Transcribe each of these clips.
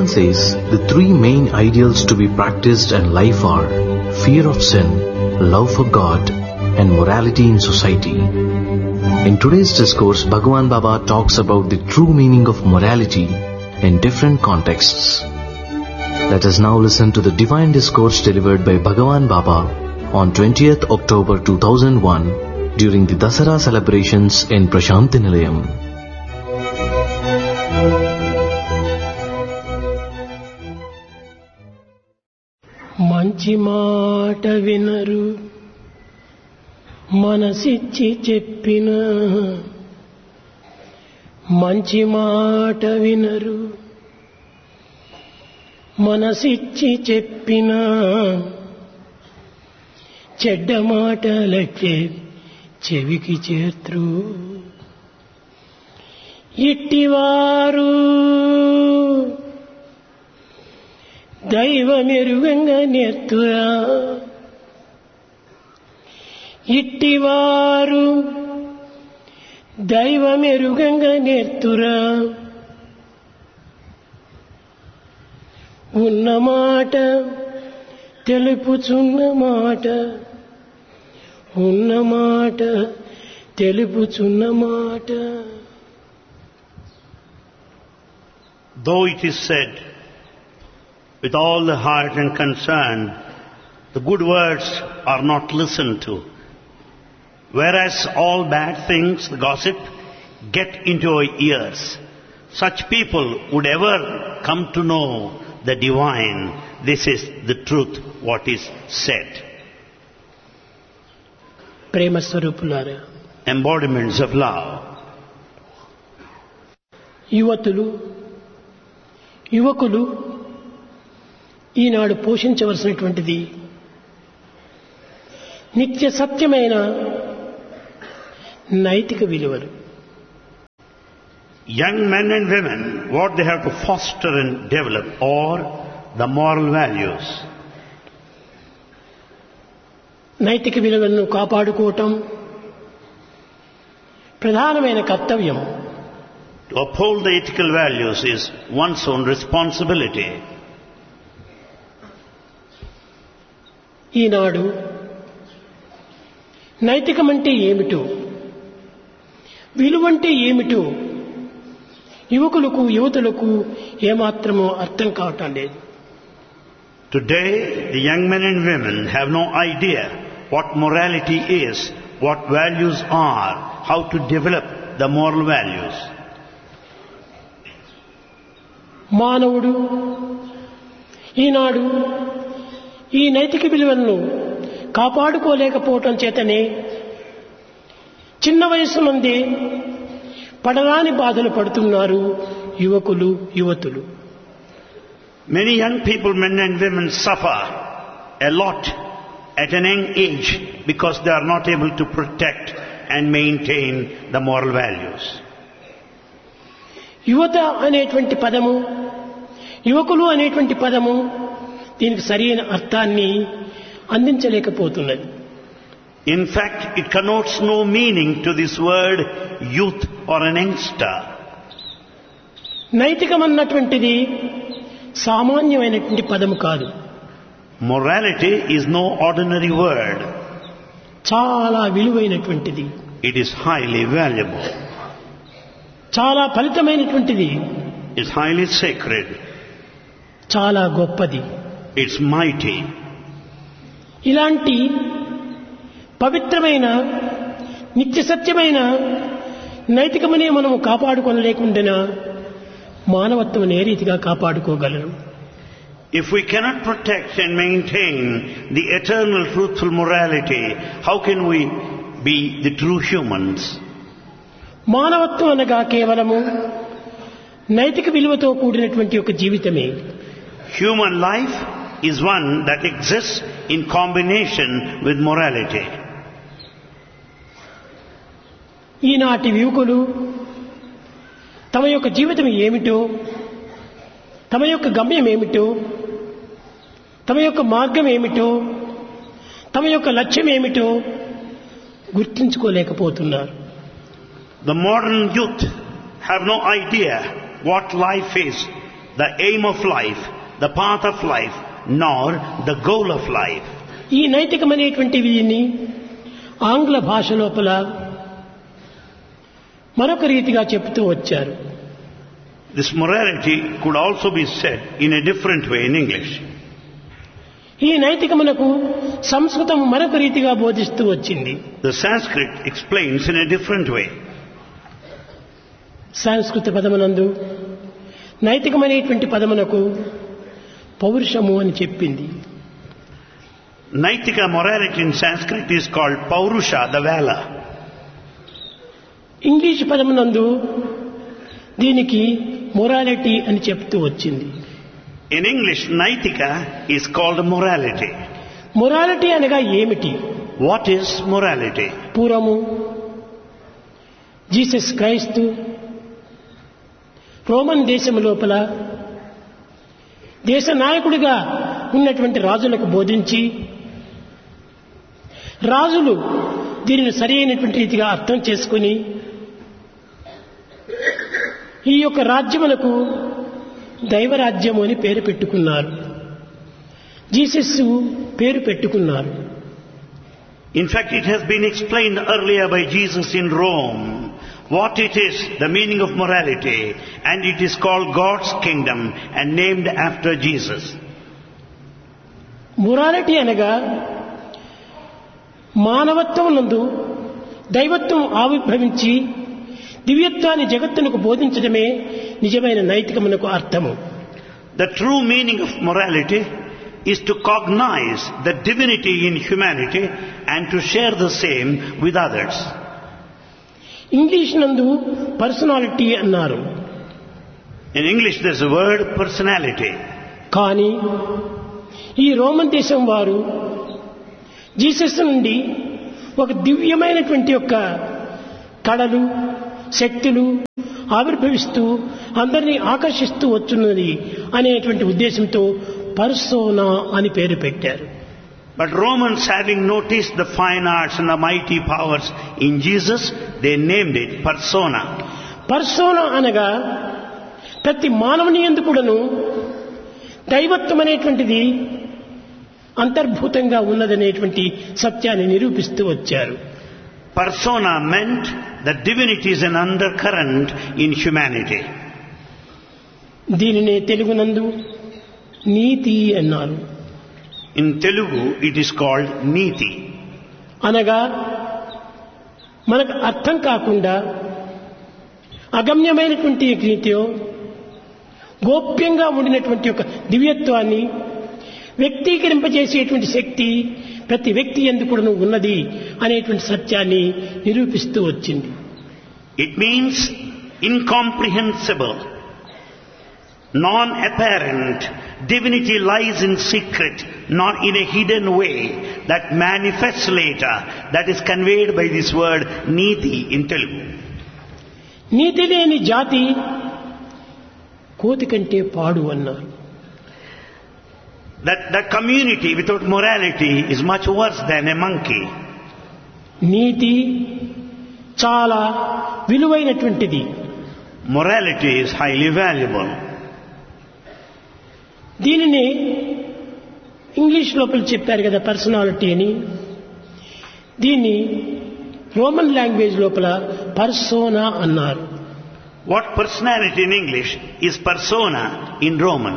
Bhagavan says the three main ideals to be practiced in life are fear of sin, love for God, and morality in society. In today's discourse, Bhagavan Baba talks about the true meaning of morality in different contexts. Let us now listen to the divine discourse delivered by Bhagavan Baba on 20th October 2001 during the Dasara celebrations in Prashanti Nilayam. మంచి మాట వినరు మనసిచ్చి చెప్పిన మంచి మాట వినరు మనసిచ్చి చెప్పిన చెడ్డ మాటలకే చెవికి చేత్రు ఇట్టివారు దైవమెరుగంగా నేర్తురా ఇట్టివారు దైవమెరుగంగా నేర్తురా ఉన్న మాట తెలుపుచున్న మాట ఉన్న మాట తెలుపుచున్న మాట Though it is said with all the heart and concern, the good words are not listened to. Whereas all bad things, the gossip, get into our ears. Such people would ever come to know the divine. This is the truth, what is said. ప్రేమ స్వరూపులారా Embodiments of love. యువతులు యువకులు ఈనాడు పోషించవలసినటువంటిది నిత్య సత్యమైన నైతిక విలువలు Young men and women, what they have to foster and develop are the moral values. నైతిక విలువలను కాపాడుకోవటం ప్రధానమైన కర్తవ్యం To uphold the ethical values is one's own responsibility. ఈనాడు నైతికమంటే ఏమిటో విలువంటే ఏమిటో యువకులకు యువతులకు ఏమాత్రమో అర్థం కావటం లేదు Today, the young men and women have no idea what morality is, what values are, how to develop the moral values. మానవుడు ఈనాడు ఈ నైతిక విలువలను కాపాడుకోలేకపోవటం చేతనే చిన్న వయసు నుండి పడరాని బాధలు పడుతున్నారు యువకులు యువతులు Many young people, men and women, suffer a lot at an young age because they are not able to protect and maintain the moral values. యువత అనేటువంటి పదము యువకులు అనేటువంటి పదము దీనికి సరైన అర్థాన్ని అందించలేకపోతున్నది In fact, it connotes no meaning to this word youth or an youngster. నైతికమన్నటువంటిది సామాన్యమైనటువంటి పదము కాదు Morality is no ordinary word. చాలా విలువైనటువంటిది It is highly valuable. చాలా ఫలితమైనటువంటిది It's highly sacred. చాలా గొప్పది It's mighty. ఇలాంటి పవిత్రమైన నిత్య సత్యమైన నైతికమనే మనము కాపాడుకొనలేకుండా మానవత్వం ఏ రీతిగా కాపాడుకోగలరు If we cannot protect and maintain the eternal truthful morality, how can we be the true humans? మానవత్వం అనగా కేవలము నైతిక విలువతో కూడినటువంటి ఒక జీవితమే Human life is one that exists in combination with morality. ఈనాటి యువకులు తమ యొక్క జీవితం ఏమిటో తమ యొక్క గమ్యం ఏమిటో తమ యొక్క మార్గం ఏమిటో తమ యొక్క లక్ష్యం ఏమిటో గుర్తించుకోలేకపోతున్నారు The modern youth have no idea what life is, the aim of life, the path of life, nor the goal of life. ఈ నైతికమైనటువంటి వీటిని ఆంగ్ల భాష లోపల మరొక రీతిగా చెప్తూ వచ్చారు This morality could also be said in a different way in English. ఈ నైతికమునకు సంస్కృతం మరొక రీతిగా బోధిస్తూ వచ్చింది The Sanskrit explains in a different way. సంస్కృత పదమునందు నైతికమైనటువంటి పదమునకు పౌరుషము అని చెప్పింది Naitika morality in Sanskrit is called Paurusha, the valor. English పదమునందు దీనికి మొరాలిటీ అని చెప్తూ వచ్చింది In English, Naitika is called morality. Morality అనగా ఏమిటి What is morality? పూర్వము జీసస్ క్రైస్తు రోమన్ దేశం లోపల దేశ నాయకుడిగా ఉన్నటువంటి రాజులకు బోధించి రాజులు దీనిని సరి అయినటువంటి రీతిగా అర్థం చేసుకుని ఈ యొక్క రాజ్యములకు దైవరాజ్యము అని పేరు పెట్టుకున్నారు జీసస్ పేరు పెట్టుకున్నారు In fact, it has been explained earlier by Jesus in Rome what it is, the meaning of morality, and it is called God's kingdom and named after Jesus. Morality అనగా మానవత్వం నందు దైవత్వం ఆవిర్భవించి దివ్యత్వాన్ని జగత్తునకు బోధించడమే నిజమైన నైతికమునకు అర్థము The true meaning of morality is to cognize the divinity in humanity and to share the same with others. English నందు personality అన్నారు In English, there's a word personality. కానీ ఈ రోమన్ దేశం వారు జీసస్ నుండి ఒక దివ్యమైనటువంటి యొక్క కళలు శక్తులు ఆవిర్భవిస్తూ అందరినీ ఆకర్షిస్తూ వచ్చున్నది అనేటువంటి ఉద్దేశంతో పర్సోనా అని పేరు పెట్టారు But Romans, having noticed the fine arts and the mighty powers in Jesus, they named it persona. Persona అనగా ప్రతి మానవుని ఎందుకుడను దైవత్వం అనేటువంటిది అంతర్భూతంగా ఉన్నదనేటువంటి సత్యాన్ని నిరూపిస్తూ వచ్చారు Persona meant that divinity is an undercurrent in humanity. దీనినే తెలుగునందు నీతి అన్నారు In Telugu, it is called Niti. అనగా మనకు అర్థం కాకుండా అగమ్యమైనటువంటి నీతిలో గోప్యంగా ఉండినటువంటి ఒక దివ్యత్వాన్ని వ్యక్తీకరింపజేసేటువంటి శక్తి ప్రతి వ్యక్తి ఎందుకు ఉన్నది అనేటువంటి సత్యాన్ని నిరూపిస్తూ వచ్చింది It means incomprehensible, non-apparent. Divinity lies in secret, not in a hidden way that manifests later, that is conveyed by this word Niti in Telugu. నీతి లేని జాతి కోతి కంటే పాడు అన్నారు That, that community without morality is much worse than a monkey. నీతి చాలా విలువైనటువంటిది Morality is highly valuable. దీనిని ఇంగ్లీష్ లోపల చెప్పారు కదా పర్సనాలిటీ అని దీన్ని రోమన్ లాంగ్వేజ్ లోపల పర్సోనా అన్నారు What personality in English is persona in Roman?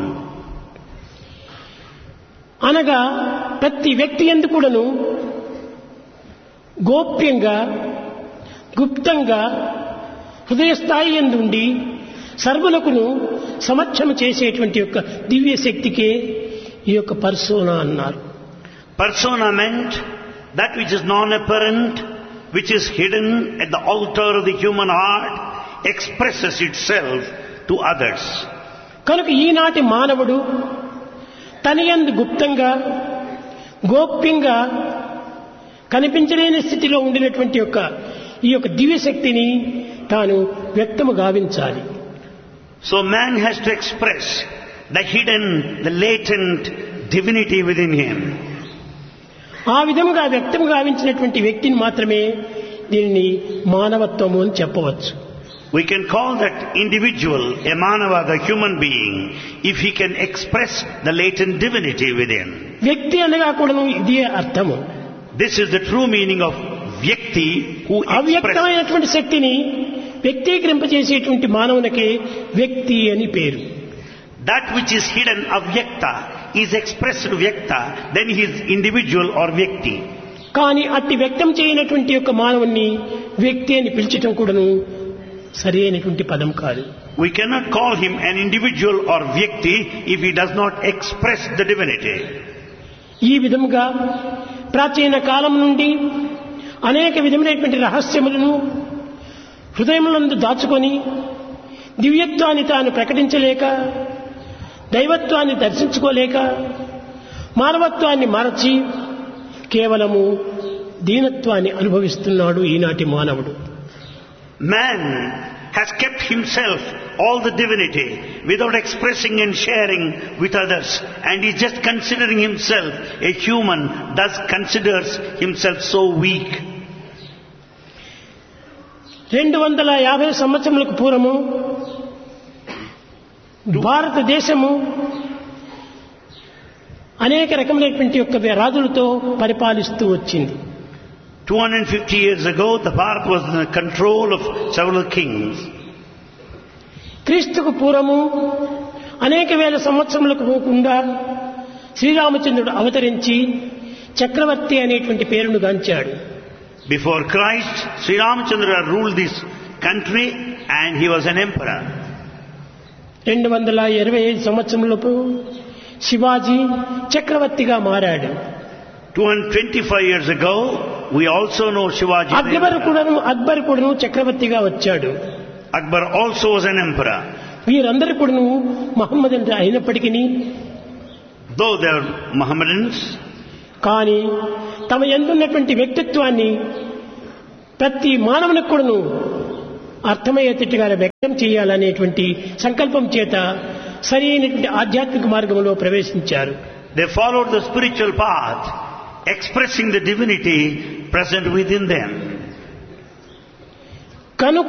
అనగా ప్రతి వ్యక్తి ఎందుకుడను గోప్యంగా గుప్తంగా హృదయ స్థాయి ఎందుండి సర్వులకును సమక్షము చేసేటువంటి యొక్క దివ్య శక్తికే ఈ యొక్క పర్సోనా అన్నారు Persona meant that which is non-apparent, which is hidden at the altar of the human heart, expresses itself to others. కనుక ఈనాటి మానవుడు తన యందు గుప్తంగా గోప్యంగా కనిపించలేని స్థితిలో ఉండినటువంటి యొక్క ఈ యొక్క దివ్యశక్తిని తాను వ్యక్తము గావించాలి So man has to express the hidden, the latent divinity within him. ఆ విధముగా వ్యక్తం గావించినటువంటి వ్యక్తిని మాత్రమే దీనిని మానవత్వము అని చెప్పవచ్చు We can call that individual a manava, the human being, if he can express the latent divinity within. వ్యక్తి అనగా కూడాను ఇదే అర్థము This is the true meaning of vyakti who expresses. అవ్యక్తమైనటువంటి శక్తిని వ్యక్తీకరింపజేసేటువంటి మానవునికి వ్యక్తి అని పేరు That which is hidden avyakta is expressed vyakta, then he is individual or vyakti. కానీ అట్టి వ్యక్తం చేయనటువంటి యొక్క మానవుణ్ణి వ్యక్తి అని పిలిచటం కూడాను సరి అయినటువంటి పదం కాదు We cannot call him an individual or vyakti if he does not express the divinity. ఈ విధముగా ప్రాచీన కాలం నుండి అనేక విధమైనటువంటి రహస్యములను హృదయములందు దాచుకొని దివ్యత్వాన్ని తాను ప్రకటించలేక దైవత్వాన్ని దర్శించుకోలేక మానవత్వాన్ని మరచి కేవలము దీనత్వాన్ని అనుభవిస్తున్నాడు ఈనాటి మానవుడు Man has kept himself all the divinity without expressing and sharing with others and is just considering himself a human thus considers himself so weak. రెండు వందల యాభై సంవత్సరములకు పూర్వము భారతదేశము అనేక రకములైనటువంటి యొక్క రాజులతో పరిపాలిస్తూ వచ్చింది 250 years ago the Bharat was in the control of several kings. క్రీస్తుకు పూర్వము అనేక వేల సంవత్సరములకు పోకుండా శ్రీరామచంద్రుడు అవతరించి చక్రవర్తి అనేటువంటి పేరును గాంచాడు Before Christ, Sri Ramachandra ruled this country and he was an emperor. రెండు వందల ఇరవై ఐదు సంవత్సరములకు శివాజీ చక్రవర్తిగా మారాడు 225 years ago, we also know Shivaji. the Akbar emperor. కూడాను అక్బర్ కూడాను చక్రవర్తిగా వచ్చాడు Akbar also was an emperor. వీరందరూ కూడాను మహమ్మద్ అంటే అయినప్పటికీ Though they are Mohammedans, కానీ తమ ఎందున్నటువంటి వ్యక్తిత్వాన్ని ప్రతి మానవునికి కూడాను అర్థమయ్యేటట్టుగా వ్యక్తం చేయాలనేటువంటి సంకల్పం చేత సరి అయినటువంటి ఆధ్యాత్మిక మార్గంలో ప్రవేశించారు they followed the spiritual path, expressing the divinity present within them. కనుక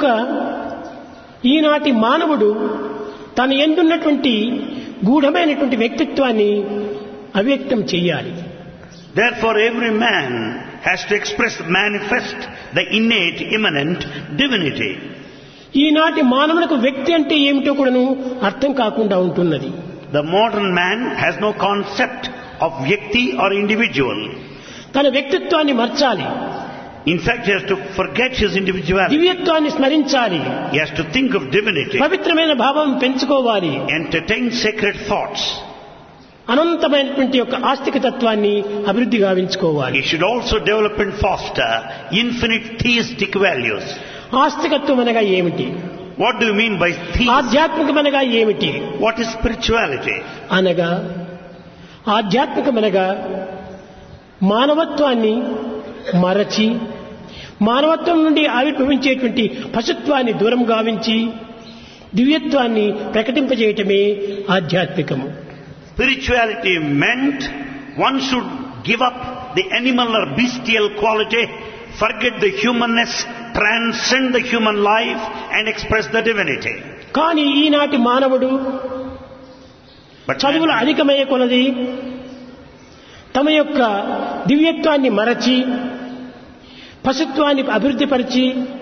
ఈనాటి మానవుడు తన ఎందున్నటువంటి గూఢమైనటువంటి వ్యక్తిత్వాన్ని అవ్యక్తం చెయ్యాలి Therefore, every man has to express, manifest the innate, immanent divinity. ఈనాటి మానవులకు వ్యక్తి అంటే ఏమిటో కూడాను అర్థం కాకుండా ఉంటున్నది The modern man has no concept of vyakti or individual. తన వ్యక్తిత్వాన్ని మర్చాలి In fact, he has to forget his individuality. దివ్యత్వాన్ని స్మరించాలి He has to think of divinity, పవిత్రమైన భావం పెంచుకోవాలి entertain sacred thoughts. అనంతమైనటువంటి యొక్క ఆస్తిక తత్వాన్ని అభివృద్ధి గావించుకోవాలి He should also develop and foster infinite theistic values. ఆస్తికత్వం అనగా ఏమిటి What do you mean by theism? ఆధ్యాత్మికమనగా ఏమిటి What is spirituality? అనగా ఆధ్యాత్మికమనగా మానవత్వాన్ని మరచి మానవత్వం నుండి ఆవిర్భవించేటువంటి పశుత్వాన్ని దూరం గావించి దివ్యత్వాన్ని ప్రకటింపజేయటమే ఆధ్యాత్మికము Spirituality meant one should give up the animal or bestial quality, forget the humanness, transcend the human life and express the divinity. కానీ ఈనాటి మానవుడు But చదువులు man- అధికమయ్యే కొలది తమ యొక్క దివ్యత్వాన్ని మరచి పశుత్వాన్ని అభివృద్ధిపరిచి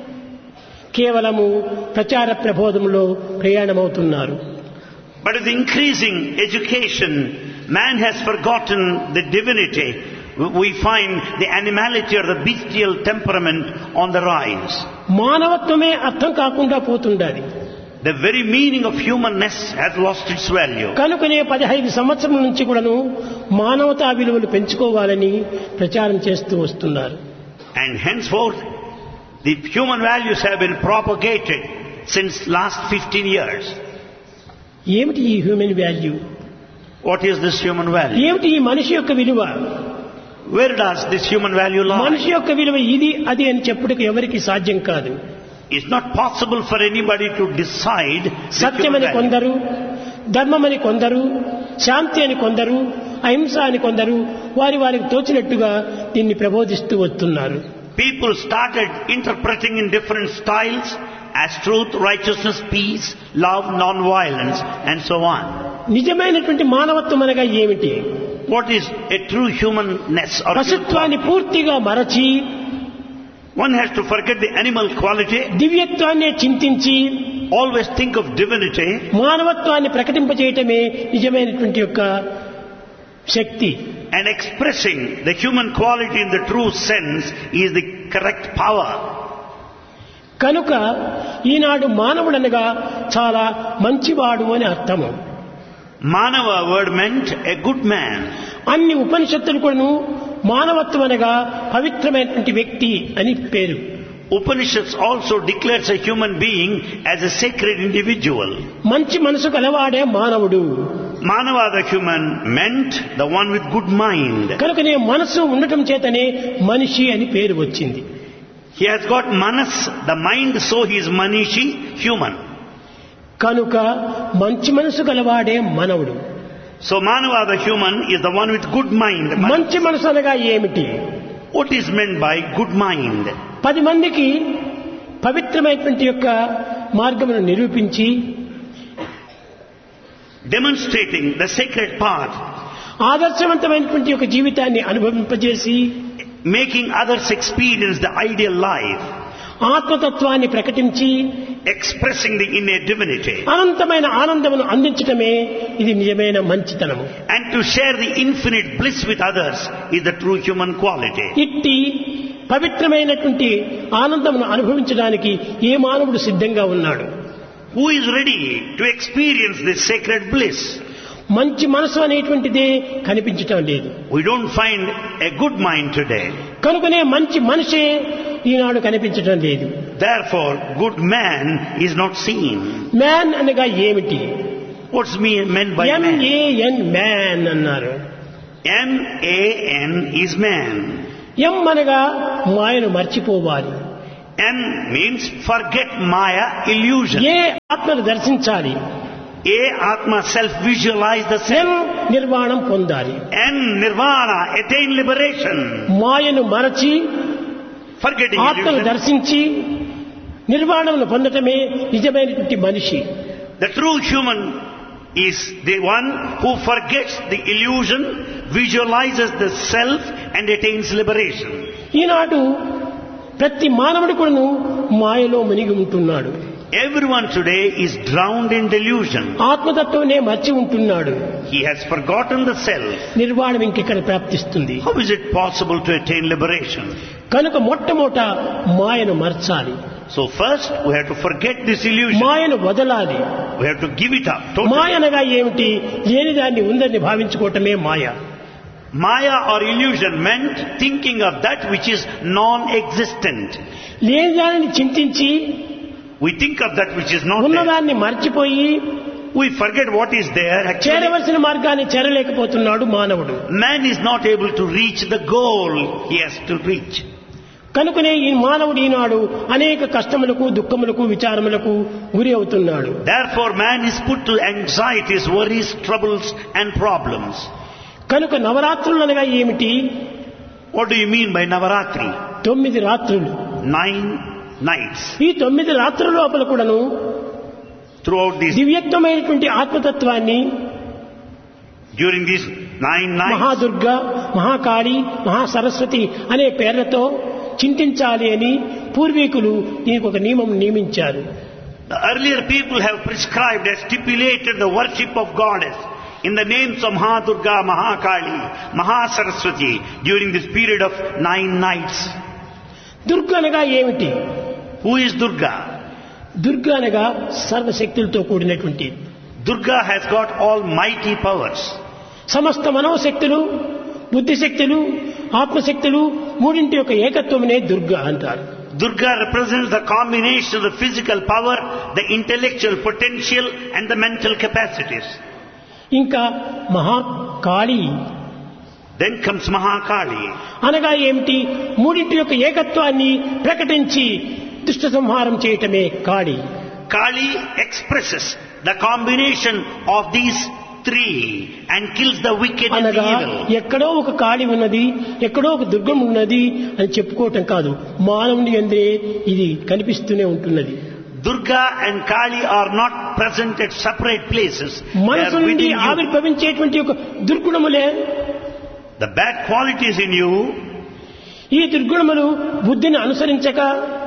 కేవలము ప్రచార ప్రబోధంలో ప్రయాణమవుతున్నారు But with increasing education, man has forgotten the divinity. We find the animality or the bestial temperament on the rise. మానవత్వమే అర్థం కాకుండా పోతుండాలి The very meaning of humanness has lost its value. కనుకనే పదహైదు సంవత్సరం నుంచి కూడాను మానవతా విలువలు పెంచుకోవాలని ప్రచారం చేస్తూ వస్తున్నారు And henceforth, the human values have been propagated since last 15 years. ఏమిటి ఈ human value What is this human value? ఏమిటి ఈ మనిషి యొక్క విలువ Where does this human value మనిషి lie? యొక్క విలువ ఇది అది అని చెప్పుటకు ఎవరికి సాధ్యం కాదు It's not possible for anybody to decide the human సత్యమని value. కొందరు ధర్మమని కొందరు శాంతి అని కొందరు అహింస అని కొందరు వారి వారికి తోచినట్టుగా దీన్ని ప్రబోధిస్తూ వస్తున్నారు People started interpreting in different styles as truth, righteousness, peace, love, non-violence, and so on. నిజమైనటువంటి మానవత్వం అనగా ఏమిటి What is a true humanness or human పశుత్వాన్ని పూర్తిగా మరచి One has to forget the animal quality, దివ్యత్వాన్నే చింతించి always think of divinity, మానవత్వాన్ని ప్రకటింపజేయటమే నిజమైనటువంటి యొక్క శక్తి and expressing the human quality in the true sense is the correct power. కనుక ఈనాడు మానవుడనగా చాలా మంచివాడు అని అర్థము Manava word meant a good man. అన్ని ఉపనిషత్తులు కూడాను మానవత్వం అనగా పవిత్రమైనటువంటి వ్యక్తి అని పేరు Upanishads also declares a human being as a sacred individual. మంచి మనసు కలవాడే మానవుడు Manava the human meant the one with good mind. కనుకనే మనసు ఉండటం చేతనే మనిషి అని పేరు వచ్చింది He has got manas, the mind, so he is manishi, human. కనుక మంచి మనసు గలవాడే మనవుడు So Manava the human is the one with good mind. మంచి మనసు అనగా ఏమిటి What is meant by good mind? పది మందికి పవిత్రమైనటువంటి యొక్క మార్గమును నిరూపించి Demonstrating the sacred path, ఆదర్శవంతమైనటువంటి యొక్క జీవితాన్ని అనుభవింపజేసి making others experience the ideal life, ఆత్మతత్వాన్ని ప్రకటించి expressing the innate divinity, అనంతమైన ఆనందమును అందించటమే ఇది నిజమైన మంచితనము and to share the infinite bliss with others is the true human quality. ఇట్టి పవిత్రమైనటువంటి ఆనందమును అనుభవించడానికి ఏ మానవుడు సిద్ధంగా ఉన్నాడు Who is ready to experience this sacred bliss? మంచి మనసు అనేటువంటిదే కనిపించటం లేదు We don't find a good mind today. కనుకనే మంచి మనిషే ఈనాడు కనిపించటం లేదు Therefore, good man is not seen. Man అనగా ఏమిటి What's me- meant by man? M A N man అన్నారు M-A-N is man. ఎం అనగా మాయను మర్చిపోవాలి M means forget Maya illusion. ఏ ఆత్మను దర్శించాలి A Atma self-visualize the M self. నిర్వాణం పొందాలి N Nirvana attain liberation. మాయను మరచి Forgetting ఆత్మను illusion. దర్శించి నిర్వాణమును పొందటమే నిజమైనటువంటి మనిషి The true human is the one who forgets the illusion, visualizes the self and attains liberation. ఈనాడు ప్రతి మానవుడు కూడాను మాయలో మునిగి ఉంటున్నాడు Everyone today is drowned in delusion. ఆత్మతత్వనే మర్చి ఉంటున్నాడు He has forgotten the self. నిర్వాణం ఇంకెక్కడ ప్రాప్తిస్తుంది How is it possible to attain liberation? కనుక మొట్టమొదట మాయను మర్చాలి So first we have to forget this illusion. మాయను వదలాలి We have to give it up totally. మాయ అనగా ఏమిటి లేని దాన్ని ఉందని భావించుకోవటమే మాయ Maya or illusion meant thinking of that which is non-existent. లేని దానిని చింతించి We think of that which is not there. ఉన్నదాన్ని మర్చిపోయి We forget what is there. Actually, చేరవలసిన మార్గాన్ని చేరలేకపోతున్నాడు మానవుడు man is not able to reach the goal he has to reach. కనుకనే ఈ మానవుడు ఈనాడు అనేక కష్టములకు దుఃఖములకు విచారములకు గురి అవుతున్నాడు Therefore, man is put to anxieties, worries, troubles, and problems. కనుక నవరాత్రులు అనగా ఏమిటి What do you mean by Navaratri? తొమ్మిది రాత్రులు Nine nights. ఈ తొమ్మిది రాత్రుల లోపల కూడాను Throughout these, దివ్యత్వమైనటువంటి ఆత్మతత్వాన్ని during these nine nights, Mahadurga Mahakali Mahasaraswati అనే పేర్లతో చింతించాలి అని పూర్వీకులు దీనికి ఒక నియమం నియమించారు the earlier people have prescribed and stipulated the worship of goddess in the names of Mahadurga, Mahakali, Mahasaraswati during this period of nine nights. Durga అనగా ఏమిటి Who is Durga? దుర్గ అనగా సర్వశక్తులతో కూడినటువంటి Durga has got almighty powers. సమస్త మనోశక్తులు బుద్ధిశక్తులు ఆత్మశక్తులు మూడింటి యొక్క ఏకత్వమునే దుర్గ అంటారు Durga represents the combination of the physical power, the intellectual potential and the mental capacities. ఇంకా Mahakali Then comes Mahakali. అనగా ఏమిటి మూడింటి యొక్క ఏకత్వాన్ని ప్రకటించి దుష్ట సంహారం చేయటమే కాళి Kali expresses the combination of these three and kills the wicked and the అనగా evil. ఎక్కడో ఒక కాళి ఉన్నది ఎక్కడో ఒక దుర్గం ఉన్నది అని చెప్పుకోవటం కాదు మానవుని అందే ఇది కనిపిస్తూనే ఉంటున్నది Durga and Kali are not present at separate places. They మనసు are నుండి within you. ఆవిర్భవించేటువంటి ఒక దుర్గుణములే The bad qualities in you ఈ దుర్గుణములు బుద్ధిని అనుసరించక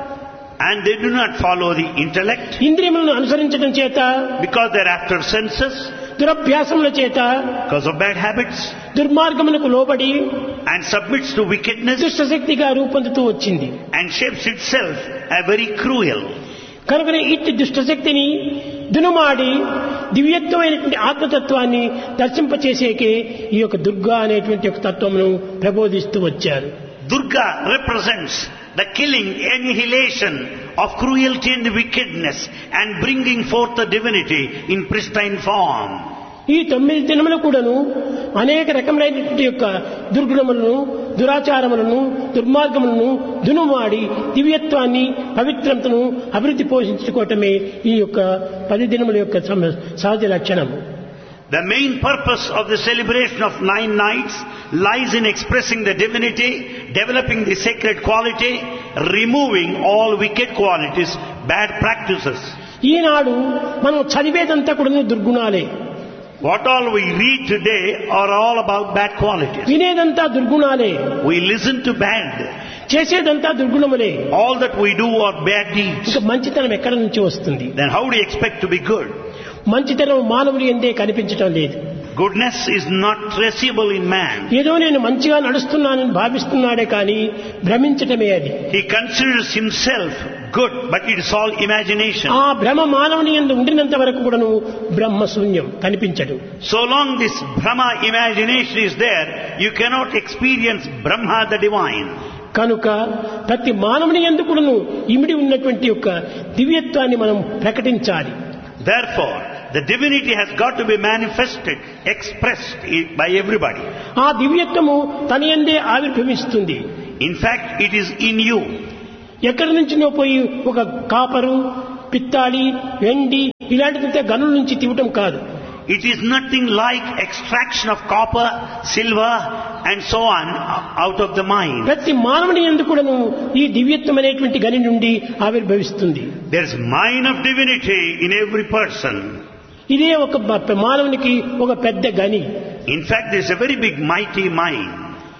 and they do not follow the intellect ఇంద్రియములను అనుసరించడం చేత because they're after senses, దురభ్యాసముల చేత because of bad habits దుర్మార్గములకు లోబడి and submits to wickedness దుష్టశక్తిగా రూపొందుతూ వచ్చింది and shapes itself a very cruel. కనుకనే ఇట్టి దుష్టశక్తిని దునుమాడి దివ్యత్వమైనటువంటి ఆత్మతత్వాన్ని దర్శింపచేసేకే ఈ యొక్క దుర్గా అనేటువంటి ఒక తత్వమును ప్రబోధిస్తూ వచ్చారు Durga represents the killing, annihilation of cruelty and wickedness and bringing forth the divinity in pristine form. ఈ తొమ్మిది దినములు కూడాను అనేక రకములైనటువంటి యొక్క దుర్గుణములను దురాచారములను దుర్మార్గములను దునుమాడి దివ్యత్వాన్ని పవిత్రతను అభివృద్ధి పోషించుకోవటమే ఈ యొక్క పది దినముల యొక్క సమ- సహజ లక్షణము The main purpose of the celebration of nine nights lies in expressing the divinity, developing the sacred quality, removing all wicked qualities, bad practices. ఈనాడు మనం చదివేదంతా కూడా దుర్గుణాలే What all we read today are all about bad qualities. వినేదంతా దుర్గుణాలే We listen to bad. చేసేదంతా దుర్గుణములే All that we do are bad deeds. ఇంకా మంచితనం ఎక్కడి నుంచి వస్తుంది Then how do you expect to be good? మంచితనం మానవులు ఎందే కనిపించటం లేదు Goodness is not traceable in man. ఏదో నేను మంచిగా నడుస్తున్నానని భావిస్తున్నాడే కానీ భ్రమించటమే అది He considers himself good, but it is all imagination. ఆ భ్రమ మానవుని ఎందు ఉండినంత వరకు కూడాను బ్రహ్మ శూన్యం కనిపించడు So long this Brahma imagination is there, you cannot experience Brahma the divine. కనుక ప్రతి మానవుని ఎందు కూడాను ఇమిడి ఉన్నటువంటి యొక్క దివ్యత్వాన్ని మనం ప్రకటించాలి Therefore, the divinity has got to be manifested, expressed i- by everybody. ఆ దివ్యత్వము తన ఎందే ఆవిర్భవిస్తుంది In fact, it is in you. ఎక్కడి నుంచినో పోయి ఒక కాపరు పిత్తాడి వెండి ఇలాంటిదంతా గనుల నుంచి తీవటం కాదు It is nothing like extraction of copper, silver, and so on out of the mind. ప్రతి మానవుని ఎందు కూడాను ఈ దివ్యత్వం అనేటువంటి గని నుండి ఆవిర్భవిస్తుంది There is mine of divinity in every person. ఇదే ఒక బ- మానవునికి ఒక పెద్ద గని In fact, there is a very big mighty mind.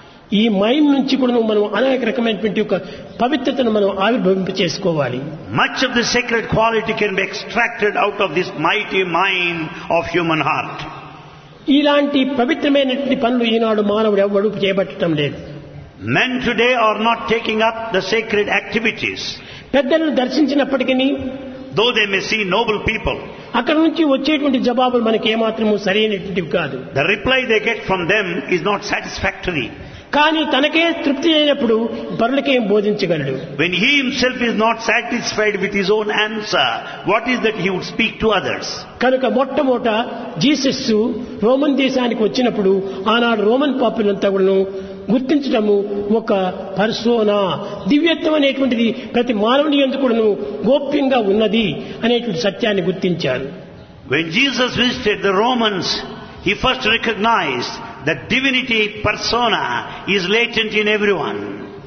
ఈ మైండ్ నుంచి కూడా మనం అనేక రకమైనటువంటి ఒక పవిత్రతను మనం ఆవిర్భవింప చేసుకోవాలి Much of the sacred quality can be extracted out of this mighty mind of human heart. ఇలాంటి పవిత్రమైనటువంటి పనులు ఈనాడు మానవుడు ఎవడు చేపట్టడం లేదు Men today are not taking up the sacred activities. పెద్దలను దర్శించినప్పటికీ Though they may see noble people, అక్కడ నుంచి వచ్చేటువంటి జవాబులు మనకి ఏమాత్రము సరైనటువంటివి కాదు the reply they get from them is not satisfactory. కానీ తనకే తృప్తి అయినప్పుడు పరులకేం బోధించగలడు When he himself is not satisfied with his own answer, what is that he would speak to others? కనుక మొట్టమొదట జీసస్ రోమన్ దేశానికి వచ్చినప్పుడు ఆనాడు రోమన్ పాపులంతా కూడాను గుర్తించడము ఒక పర్సోనా దివ్యత్వం అనేటువంటిది ప్రతి మానవుని ఎందుకు కూడాను గోప్యంగా ఉన్నది అనేటువంటి సత్యాన్ని గుర్తించారు When Jesus visited the Romans, he first recognized that divinity persona is latent in everyone.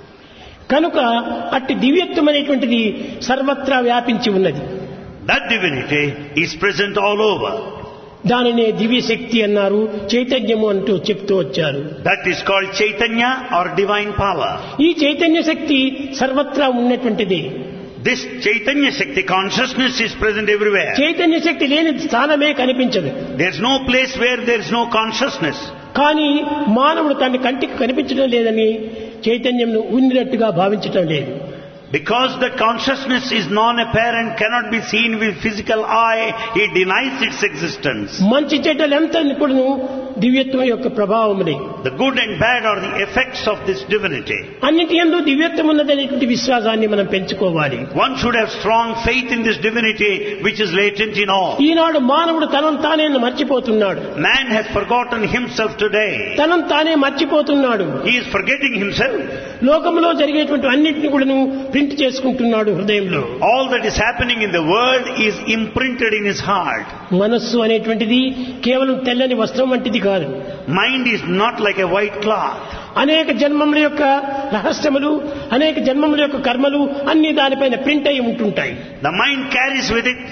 కనుక అట్టి దివ్యత్వం అనేటువంటిది సర్వత్రా వ్యాపించి ఉన్నది That divinity is present all over. దానినే దివ్య శక్తి అన్నారు చైతన్యము అంటూ చెప్తూ వచ్చారు That is called Chaitanya or divine power. ఈ చైతన్య శక్తి సర్వత్రా ఉన్నటువంటిది This Chaitanya Shakti consciousness is present everywhere. Chaitanya శక్తి లేని స్థానమే కనిపించదు There is no place where there is no consciousness. కానీ మానవుడు తన కంటికి కనిపించడం లేదని చైతన్యంను ఉండినట్టుగా భావించటం లేదు Because that consciousness is non-apparent, cannot be seen with physical eye, he denies its existence. మంచి చెడ్డలంతా కూడాను దివ్యత్వం యొక్క ప్రభావములే The good and bad are the effects of this divinity. అన్నిటి ఎందు దివ్యత్వం ఉన్నదనేటువంటి విశ్వాసాన్ని మనం పెంచుకోవాలి One should have strong faith in this divinity which is latent in all. ఈనాడు మానవుడు తనను తానే మర్చిపోతున్నాడు Man has forgotten himself today. తనను తానే మర్చిపోతున్నాడు He is forgetting himself. లోకంలో జరిగేటువంటి అన్నింటిని కూడాను ప్రింట్ చేసుకుంటున్నాడు హృదయంలో All that is happening in the world is imprinted in his heart. మనస్సు అనేటువంటిది కేవలం తెల్లని వస్త్రం వంటిది కాదు Mind is not like a white cloth. అనేక జన్మముల యొక్క రహస్యములు అనేక జన్మముల యొక్క కర్మలు అన్ని దానిపైన ప్రింట్ అయి ఉంటుంటాయి The mind carries with it,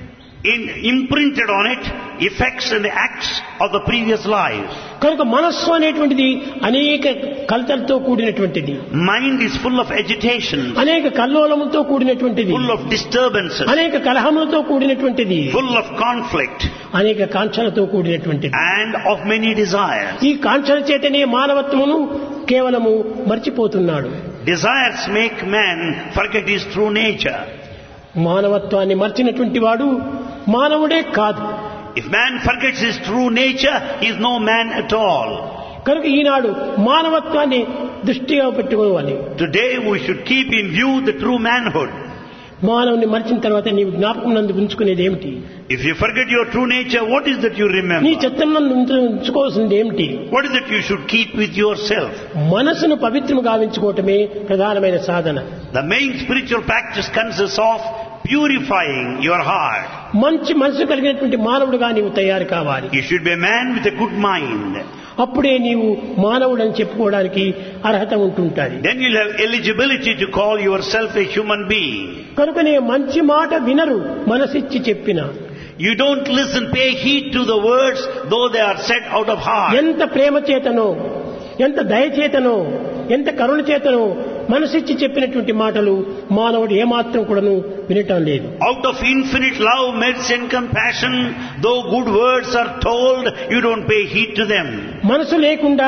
in, imprinted on it, effects and the acts of the previous lives. కనుక మనస్సు అనేటువంటిది అనేక కలతలతో కూడినటువంటిది Mind is full of agitation, అనేక కల్లోలములతో కూడినటువంటిది full of disturbances, అనేక కలహములతో కూడినటువంటిది full of conflict, అనేక కాంక్షలతో కూడినటువంటిది and of many desires. ఈ కాంక్షల చేతనే మానవత్వమును కేవలము మర్చిపోతున్నాడు Desires make man forget his true nature. మానవత్వాన్ని మర్చినటువంటి వాడు మానవుడే కాదు If man forgets his true nature, he is no man at all. కనుక ఈనాడు మానవత్వాన్ని దృష్టిగా పెట్టుకోవాలి Today we should keep in view the true manhood. మానవుని మరిచిన తర్వాత నీవు జ్ఞాపకం నందు ఉంచుకునేది ఏమిటి If you forget your true nature, what is that you నీ remember? చిత్తం నందు ఉంచు- ఉంచుకోవాల్సింది ఏమిటి What is that you should keep with yourself? మనసును పవిత్రము గావించుకోవటమే ప్రధానమైన సాధన The main spiritual practice consists of purifying your heart. మంచి మనసు కలిగినటువంటి మానవుడుగా నీవు తయారు కావాలి You should be a man with a good mind. అప్పుడే నీవు మానవుడని చెప్పుకోవడానికి అర్హత ఉంటుంటుంది Then you'll have eligibility to call yourself a human being. కనుకనే మంచి మాట వినరు మనసిచ్చి చెప్పిన You don't listen, pay heed to the words, though they are said out of heart. ఎంత ప్రేమ చేతనో ఎంత దయచేతనో ఎంత కరుణ చేతనో మనసిచ్చి చెప్పినటువంటి మాటలు మానవుడు ఏమాత్రం కూడాను వినటం లేదు Out of infinite love, mercy and compassion, though good words are told, you don't pay heed to them. మనసు లేకుండా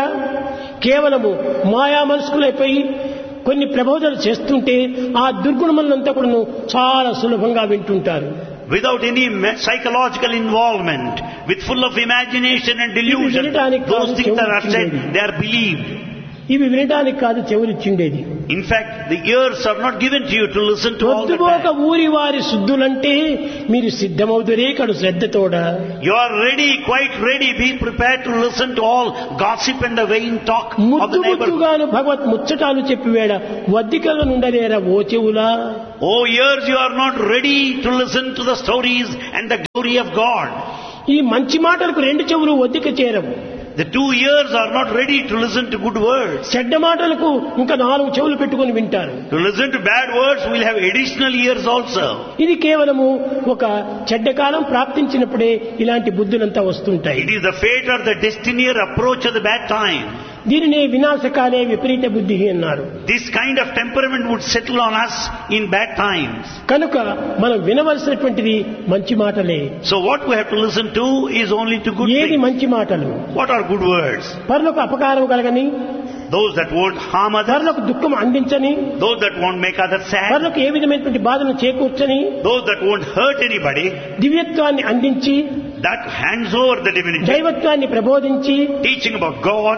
కేవలము మాయా మనసుకులైపోయి కొన్ని ప్రబోధనలు చేస్తుంటే ఆ దుర్గుణములంతా కూడాను చాలా సులభంగా వింటుంటారు Without any me- psychological involvement, with full of imagination and delusion, వినటానికి those కాదు things that are said, చెవులు they are believed. ఇవి వినటానికి కాదు చెవులిచ్చిండేది In fact, the ears are not given to you to listen to all the పొద్దుపోక time. ఊరి వారి శుద్ధులంటే మీరు సిద్ధమవుతురే కడు శ్రద్ధతోడ You are ready, quite ready, be prepared to listen to all gossip and the vain talk of ముద్దు the neighborhood. ముద్దుగాను Bhagwat ముచ్చటాలు చెప్పివేడ వద్దికల నుండలేరా oh చెవులా Oh ears, you are not ready to listen to the stories and the glory of God. ఈ మంచి మాటలకు రెండు చెవులు వద్దిక చేరవు The two ears are not ready to listen to good words. చెడ్డ మాటలకు ఇంకా నాలుగు చెవులు పెట్టుకొని వింటారు To listen to bad words, we'll have additional ears also. ఇది కేవలము ఒక చెడ్డ కాలం ప్రాప్తించినప్పుడే ఇలాంటి బుద్ధులంతా వస్తుంటాయి It is the fate or the destiny or approach of the bad time. దీనినే వినాశకాలే విపరీత బుద్ధి అన్నారు This kind of temperament would settle on us in bad times. కనుక మనం వినవలసినటువంటిది మంచి మాటలే So what we have to listen to is only to good ఏది things. మంచి మాటలు What are good words? పరులకు అపకారం కలగని Those that won't harm others, పరులకు దుఃఖం అందించని those that won't make others sad, పరులకు ఏ విధమైనటువంటి బాధను చేకూర్చని those that won't hurt anybody, దివ్యత్వాన్ని అందించి that hands over the divinity, దైవత్వాన్ని ప్రబోధించి teaching about God,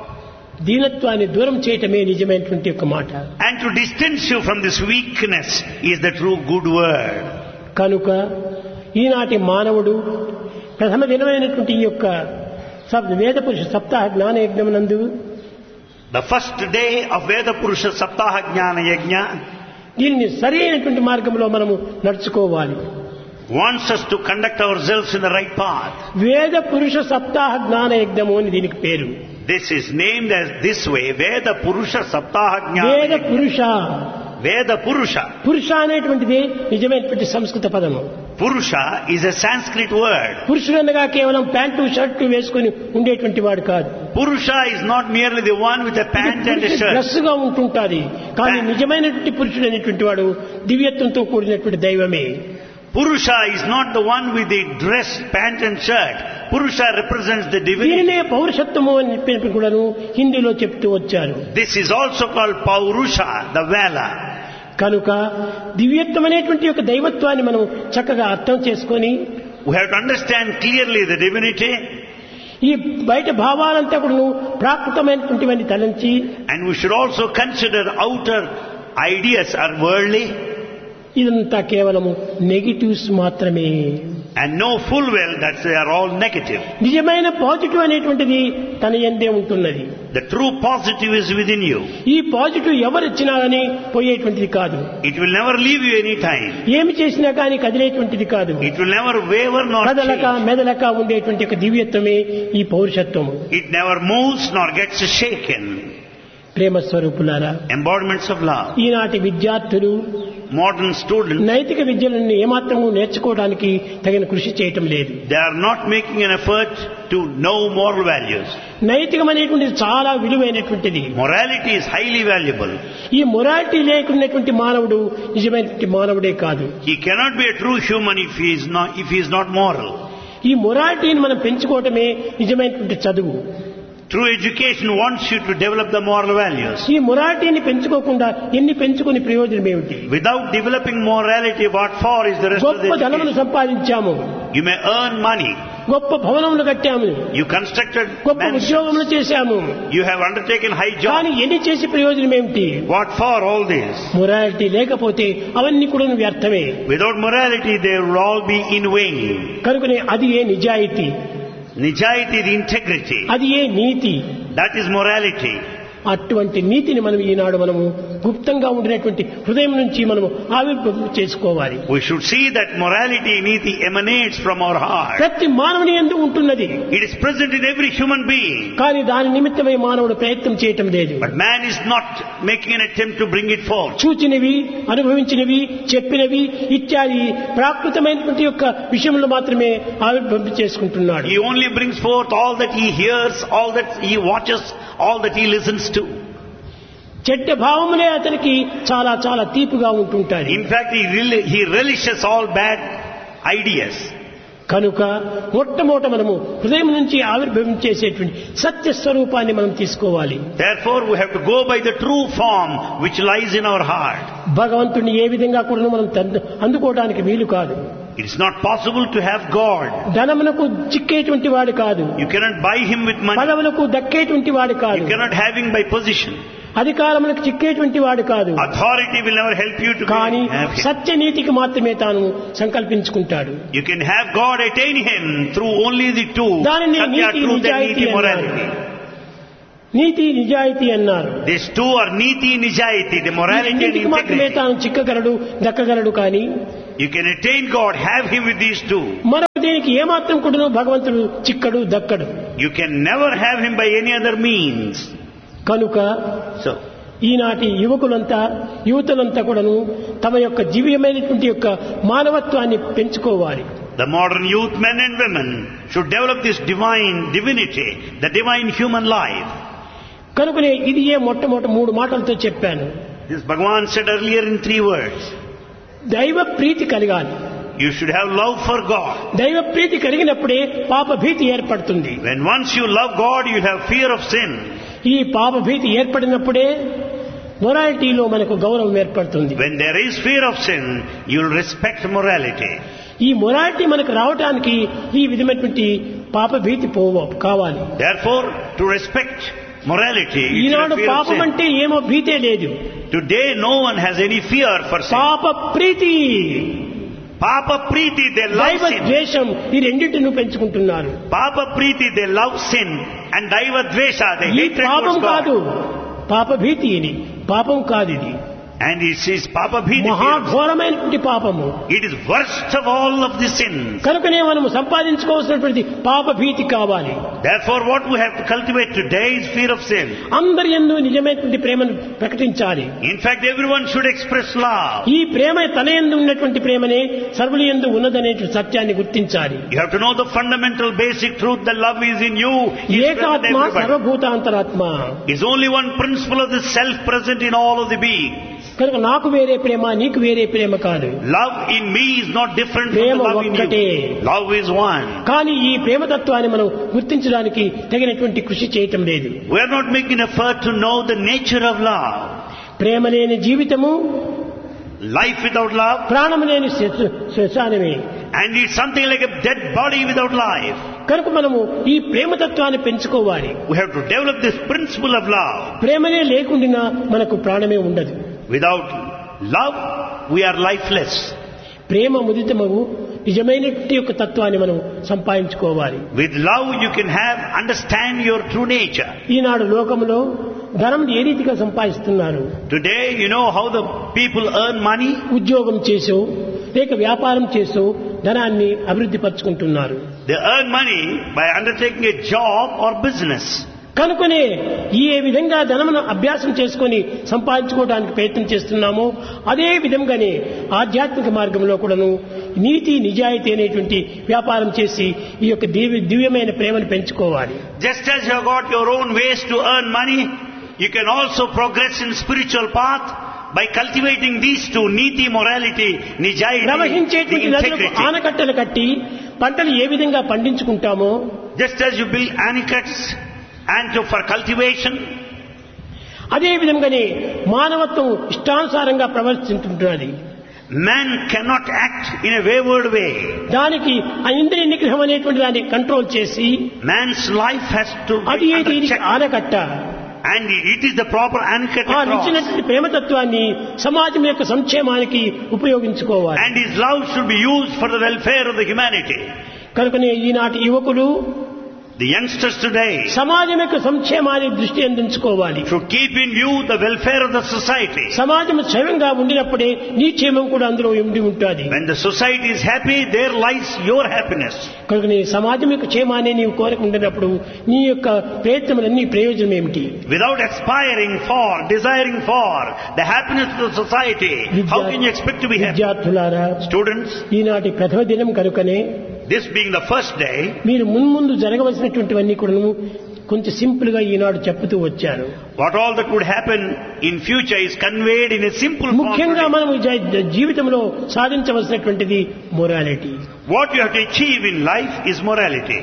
దీనత్వాన్ని దూరం చేయటమే నిజమైనటువంటి ఒక మాట and to distance you from this weakness is the true good word. కనుక ఈనాటి మానవుడు ప్రథమ దినమైనటువంటి ఈ యొక్క సప్- వేద పురుష సప్తాహ జ్ఞాన యజ్ఞమునందు The first day of Veda Purusha Saptaha Jnana Yajna దీనిని సరి అయినటువంటి మార్గంలో మనము నడుచుకోవాలి wants us to conduct ourselves in the right path. వేద పురుష సప్తాహ జ్ఞాన యజ్ఞము అని దీనికి పేరు This is named as this way, Veda Purusha Saptaha వేద Jnana పురుష Veda Purusha. పురుష అనేటువంటిది నిజమైనటువంటి సంస్కృత పదము Purusha is a Sanskrit word. పురుషుడనగా కేవలం ప్యాంటు షర్టు వేసుకుని ఉండేటువంటి వాడు కాదు Purusha is not merely the one with a pant and a shirt. Dress గా ఉంటుంటాది కానీ నిజమైనటువంటి పురుషుడు అనేటువంటి వాడు దివ్యత్వంతో కూడినటువంటి దైవమే Purusha is not the one with the dress, pant and shirt. Purusha represents the divinity. దీనినే పౌరుషత్వము అని చెప్పినప్పుడు కూడాను హిందీలో చెప్తూ వచ్చారు This is also called Paurusha, the valor. కనుక దివ్యత్వం అనేటువంటి యొక్క దైవత్వాన్ని మనం చక్కగా అర్థం చేసుకొని We have to understand clearly the divinity ఈ బయట భావాలంతా కూడా ప్రాకృతమైనటువంటివన్నీ తలంచి and we should also consider outer ideas are worldly ఇదంతా కేవలము నెగిటివ్స్ మాత్రమే and know full well that they are all negative. నిజమైన పాజిటివ్ అనేటువంటిది తన ఎందే ఉంటున్నది The true positive is within you. ఈ పాజిటివ్ ఎవరు ఇచ్చినా కానీ పోయేటువంటిది కాదు It will never leave you any time. ఏమి చేసినా కానీ కదిలేటువంటిది కాదు It will never waver nor కదలక change. మెదలక ఉండేటువంటి ఒక దివ్యత్వమే ఈ పౌరుషత్వము It never moves nor gets shaken. ప్రేమ స్వరూపులారా embodiments of love. ఈనాటి విద్యార్థులు Modern students, నైతిక విద్యలను ఏమాత్రము నేర్చుకోవడానికి తగిన కృషి చేయటం లేదు they are not making an effort to know moral values. నైతికం అనేటువంటిది చాలా విలువైనటువంటిది Morality is highly valuable. ఈ మొరాలిటీ లేకున్నటువంటి మానవుడు నిజమైనటువంటి మానవుడే కాదు He cannot be a true human if he is not, if he is not moral. ఈ మొరాలిటీని మనం పెంచుకోవటమే నిజమైనటువంటి చదువు True education wants you to develop the moral values. ఈ మొరాలిటీని పెంచుకోకుండా ఎన్ని పెంచుకుని ప్రయోజనం ఏమిటి Without developing morality, what for is the rest of the గొప్ప ధనమును education? సంపాదించాము You may earn money. గొప్ప భవనములు కట్టాము You constructed గొప్ప mansions. ఉద్యోగములు చేశాము You have undertaken high కానీ jobs. ఎన్ని చేసి ప్రయోజనం ఏమిటి What for all this? Morality లేకపోతే అవన్నీ కూడా వ్యర్థమే Without morality, they will all be in vain. కనుకనే అది ఏ నిజాయితీ Nijayati is integrity. అది ఏ నీతి That is morality. అటువంటి నీతిని మనం ఈనాడు మనము గుప్తంగా ఉండినటువంటి హృదయం నుంచి మనము ఆవిర్భవం చేసుకోవాలి We should see that morality, niti emanates from our heart. ప్రతి మానవుని ఎందు ఉంటున్నది It is present in every human being. కానీ దాని నిమిత్తమై మానవుడు ప్రయత్నం చేయటం లేదు But man is not making an attempt to bring it forth. చూచినవి అనుభవించినవి చెప్పినవి ఇత్యాది ప్రాకృతమైనటువంటి యొక్క విషయంలో మాత్రమే ఆవిర్భవం చేసుకుంటున్నాడు He only brings forth all that he hears, all that he watches, all that he listens to. చెడ్డ భావములే అతనికి చాలా చాలా తీపుగా ఉంటుంటాయి In fact, he, rel- he relishes all bad ideas. కనుక మొట్టమొదట మనము హృదయం నుంచి ఆవిర్భవం చేసేటువంటి సత్య స్వరూపాన్ని మనం తీసుకోవాలి Therefore, we have to go by the true form which lies in our heart. భగవంతుని ఏ విధంగా కూడా మనం తంద- అందుకోవడానికి వీలు కాదు It is not possible to have God. ధనమునకు చిక్కేటువంటి వాడు కాదు You cannot buy him with money. పదవులకు దక్కేటువంటి వాడు కాదు You cannot have him by position. అధికారములకు చిక్కేటువంటి వాడు కాదు Authority will never help you to కానీ have him. సత్యనీతికి మాత్రమే తాను సంకల్పించుకుంటాడు You can have God attain him through only the two. దానిని Satya, నీతి truth and నిజాయితీ niti అన్నారు morality. నీతి నిజాయితీ అన్నారు These two are niti nijayati, the ఈ morality and రెండింటికి మాత్రమే integrity. తాను చిక్కగలడు దక్కగలడు కానీ You can attain God, have him with these two. మరొక దీనికి ఏమాత్రం కూడా భగవంతుడు చిక్కడు దక్కడు You can never have him by any other means. కనుక So, ఈనాటి యువకులంతా యువతులంతా కూడాను తమ యొక్క జీవ్యమైనటువంటి యొక్క మానవత్వాన్ని పెంచుకోవాలి the modern youth, men and women, should develop this divine divinity, the divine human life. కనుకనే ఇది ఏ మొట్టమొదటి మూడు మాటలతో చెప్పాను This Bhagavan said earlier in three words. దైవ ప్రీతి కలగాలి You should have love for God. దైవ ప్రీతి కలిగినప్పుడే పాప భీతి ఏర్పడుతుంది When once you love God, you'll have fear of sin. ఈ పాప భీతి ఏర్పడినప్పుడే మొరాలిటీలో మనకు గౌరవం ఏర్పడుతుంది When there is fear of sin, you'll respect morality. ఈ మొరాలిటీ మనకు రావటానికి ఈ విధమైనటువంటి పాప భీతి పోవ కావాలి Therefore, to respect morality, you should Eenadu have fear of పాపం sin. అంటే ఏమో భీతే లేదు Today, no one has any fear for sin. పాప ప్రీతి Papa Preeti, they love దైవ sin. ద్వేషం ఈ రెండింటిని పెంచుకుంటున్నారు Papa Preeti, they love sin. And Daiva Dvesha, they ఈ hate పాపం towards కాదు God. పాప భీతి ఇది పాపం కాదు ఇది And it says Papa Bhidi. మహాఘోరమైనటువంటి పాపము It is worst of all of the sins. కనుకనే మనము సంపాదించుకోవాల్సినటువంటి పాప భీతి కావాలి Therefore, what we have to cultivate today is fear of sin. అందరి ఎందు నిజమైనటువంటి ప్రేమను ప్రకటించాలి In fact, everyone should express love. ఈ ప్రేమ తన ఎందు ఉన్నటువంటి ప్రేమనే సర్వుల ఎందు ఉన్నదనేటువంటి సత్యాన్ని గుర్తించాలి You have to know the fundamental basic truth that love is in you. is present in ఏకాత్మ everybody. సర్వభూతాంతరాత్మ It's only one principle of the self present in all of the being. కనుక నాకు వేరే ప్రేమ నీకు వేరే ప్రేమ కాదు Love in me is not different from the Prema love in ఒక్కటే. you. Love is one. కానీ ఈ ప్రేమతత్వాన్ని మనం గుర్తించడానికి తగినటువంటి కృషి చేయటం లేదు We are not making effort to know the nature of love. ప్రేమ లేని జీవితము Life without love, ప్రాణం లేని శ్వ- శ్మశానమే and it's something like a dead body without life. కనుక మనము ఈ ప్రేమతత్వాన్ని పెంచుకోవాలి We have to develop this principle of love. ప్రేమనే లేకుండా మనకు ప్రాణమే ఉండదు Without love, we are lifeless. ప్రేమ ముదితమవు నిజమైనటువంటి యొక్క తత్వాన్ని మనం సంపాదించుకోవాలి With love, you can have, understand your true nature. ఈనాడు లోకంలో ధనం ఏ రీతిగా సంపాదిస్తున్నారు Today, you know how the people earn money? ఉద్యోగం చేసో లేక వ్యాపారం చేసో ధనాన్ని అభివృద్ధి పరుచుకుంటున్నారు They earn money by undertaking a job or business. కనుకనే ఈ ఏ విధంగా ధనమును అభ్యాసం చేసుకొని సంపాదించుకోవడానికి ప్రయత్నం చేస్తున్నామో అదే విధంగానే ఆధ్యాత్మిక మార్గంలో కూడాను నీతి నిజాయితీ అనేటువంటి వ్యాపారం చేసి ఈ యొక్క దివ్య దివ్యమైన ప్రేమను పెంచుకోవాలి Just as you have got your own ways to earn money, you can also progress in spiritual path by cultivating these two, niti, morality, nijayati, the ప్రవహించేటువంటి నదులకు integrity. ఆనకట్టలు కట్టి పంటలు ఏ విధంగా పండించుకుంటామో Just as you build anicuts and to, for cultivation, అదే విధంగానే మానవత్వం ఇష్టానుసారంగా ప్రవర్తింటుంటున్నది man cannot act in a wayward way. దానికి ఆ ఇంద్రియ నిగ్రహం అనేటువంటి దాన్ని కంట్రోల్ చేసి Man's life has to అది be ఏ under దీనికి check. ఆనకట్ట And it is the proper anchor ఆ to cross. నిచ్చినటువంటి ప్రేమతత్వాన్ని సమాజం యొక్క సంక్షేమానికి ఉపయోగించుకోవాలి And his love should be used for the welfare of the humanity. కనుకనే ఈనాటి యువకులు The youngsters today సమాజం యొక్క సంక్షేమానికి దృష్టి అందించుకోవాలి should keep in view the welfare of the society. సమాజం క్షేమంగా ఉండినప్పుడే నీ క్షేమం కూడా అందులో ఉండి ఉంటుంది When the society is happy, there lies your happiness. కనుక నీ సమాజం యొక్క క్షేమాన్ని నీవు కోరిక ఉండినప్పుడు నీ యొక్క ప్రయత్నములన్నీ ప్రయోజనం ఏమిటి Without aspiring for, desiring for the happiness of the society, how can you expect to be happy? విద్యార్థులారా Students, ఈనాటి ప్రథమ దినం కనుకనే this being the first day, మీరు మున్ముందు జరగవలసినటువంటివన్నీ కూడా కొంచెం సింపుల్ గా ఈనాడు చెప్పుతూ వచ్చారు what all that would happen in future is conveyed in a simple form. ముఖ్యంగా today. మనం జ- జీవితంలో సాధించవలసినటువంటిది morality What you have to achieve in life is morality.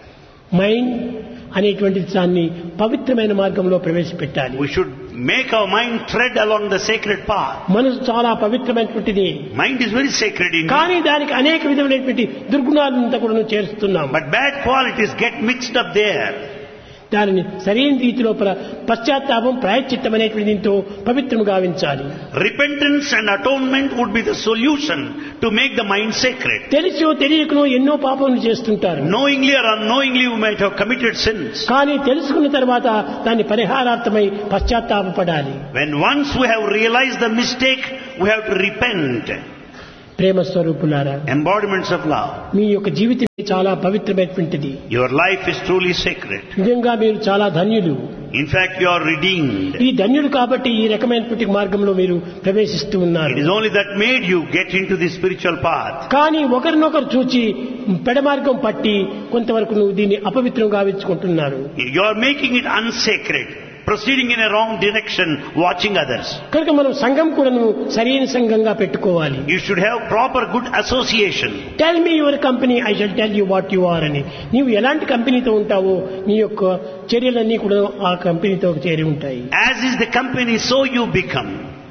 Mind అనేటువంటి దాన్ని పవిత్రమైన మార్గంలో ప్రవేశపెట్టాలి We should make our mind tread along the sacred path. మనసు చాలా పవిత్రమైనటువంటిది Mind is very sacred in కానీ దానికి అనేక విధమైనటువంటి దుర్గుణాలంతా కూడా చేరుస్తున్నాం but bad qualities get mixed up there. దానిని సరైన రీతిలో ప్ర- పశ్చాత్తాపం ప్రాయశ్చిత్తం అనేటువంటి దీంతో పవిత్రం గావించాలి Repentance and atonement would be the solution to make the mind sacred. తెలిసో తెలియకనో ఎన్నో పాపములు చేస్తుంటారు Knowingly or unknowingly you might have committed sins. కానీ తెలుసుకున్న తర్వాత దాన్ని పరిహారార్థమై పశ్చాత్తాపపడాలి When once we have realized the mistake, we have to repent. ప్రేమ స్వరూపులారా Embodiments of love. మీ యొక్క జీవితం చాలా పవిత్రమైనటువంటిది Your life is truly sacred. నిజంగా మీరు చాలా ధన్యులు In fact, you are redeemed. ఈ ధన్యులు కాబట్టి ఈ రకమైనటువంటి మార్గంలో మీరు ప్రవేశిస్తూ ఉన్నారు It is only that made you get into the spiritual path. కానీ ఒకరినొకరు చూచి పెడమార్గం పట్టి కొంతవరకు నువ్వు దీన్ని అపవిత్రం గావించుకుంటున్నారు You are making it unsacred, proceeding in a wrong direction, watching others. కనుక మనం సంఘం కూడా సరైన సంఘంగా పెట్టుకోవాలి You should have proper good association. Tell me your company I shall tell you what you are అని నీవు ఎలాంటి కంపెనీతో ఉంటావో నీ యొక్క చర్యలన్నీ కూడా ఆ కంపెనీతో చేరి ఉంటాయి As is the company, so you become.